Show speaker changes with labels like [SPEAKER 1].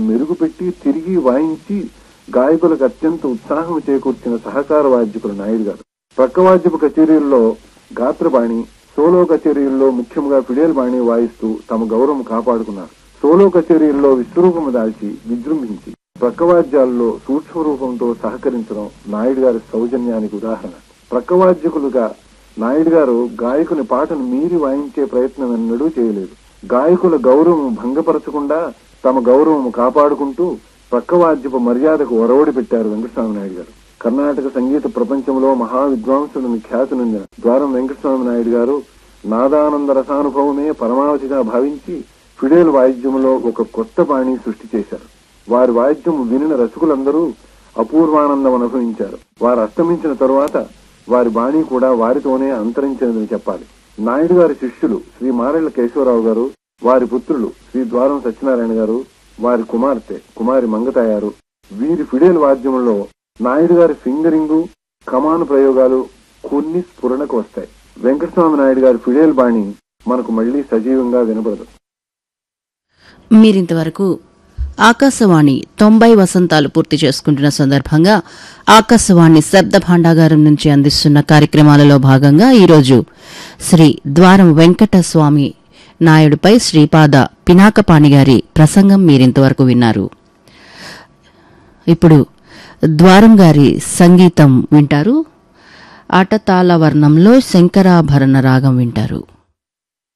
[SPEAKER 1] మెరుగుపెట్టి తిరిగి వాయించి గాయకులకు అత్యంత ఉత్సాహం చేకూర్చిన సహకార వాద్యకులు నాయుడు గారు ప్రక్క వాద్యపు కచేరీల్లో గాత్రబాణి సోలో కచేరీల్లో ముఖ్యంగా ఫిడేల్ బాణి వాయిస్తూ తమ గౌరవం కాపాడుకున్నారు సోలో కచేరీల్లో విశ్వరూపము దాల్చి విజృంభించి ప్రక్కవాద్యాల్లో సూక్ష్మ రూపంతో సహకరించడం నాయుడు గారి సౌజన్యానికి ఉదాహరణ ప్రక్కవాద్యకులుగా నాయుడు గారు గాయకుని పాటను మీరి వాయించే ప్రయత్నం ఎన్నడూ చేయలేదు గాయకుల గౌరవం భంగపరచకుండా తమ గౌరవం కాపాడుకుంటూ ప్రక్కవాద్యపు మర్యాదకు ఒరవడి పెట్టారు వెంకటస్వామి నాయుడు గారు కర్ణాటక సంగీత ప్రపంచంలో మహా విద్వాంసుడిని ఖ్యాతి నొందిన ద్వారం వెంకటస్వామి నాయుడు గారు నాదానంద రసానుభవమే పరమావధిగా భావించి ఫిడేల్ వాయిద్యంలో ఒక కొత్త బాణి సృష్టి చేశారు వారి వాయిద్యం వినిన రసికులందరూ అపూర్వానందం అనుభవించారు వారు అస్తమించిన తరువాత వారి బాణి కూడా వారితోనే అంతరించినదని చెప్పాలి నాయుడు గారి శిష్యులు శ్రీ మారెళ్ల కేశవరావు గారు వారి పుత్రులు శ్రీ ద్వారం సత్యనారాయణ గారు వారి కుమార్తె కుమారి మంగతాయారు వీరి ఫిడేల్ వాద్యంలో నాయుడు గారి ఫింగరింగు కమాను ప్రయోగాలు కొన్ని స్ఫురణకు వస్తాయి వెంకటస్వామి నాయుడు గారి ఫిడేల్ బాణి మనకు మళ్లీ సజీవంగా వినపడదు
[SPEAKER 2] మీరింతవరకు ఆకాశవాణి తొంభై వసంతాలు పూర్తి చేసుకుంటున్న సందర్భంగా ఆకాశవాణి శబ్ద భాండాగారం నుంచి అందిస్తున్న కార్యక్రమాలలో భాగంగా ఈరోజు శ్రీ ద్వారం వెంకటస్వామి నాయుడుపై శ్రీపాద పినాకపాణి గారి ప్రసంగం మీరింతవరకు విన్నారు ఇప్పుడు ద్వారం గారి సంగీతం వింటారు ఆటతాళ వర్ణంలో శంకరాభరణ రాగం వింటారు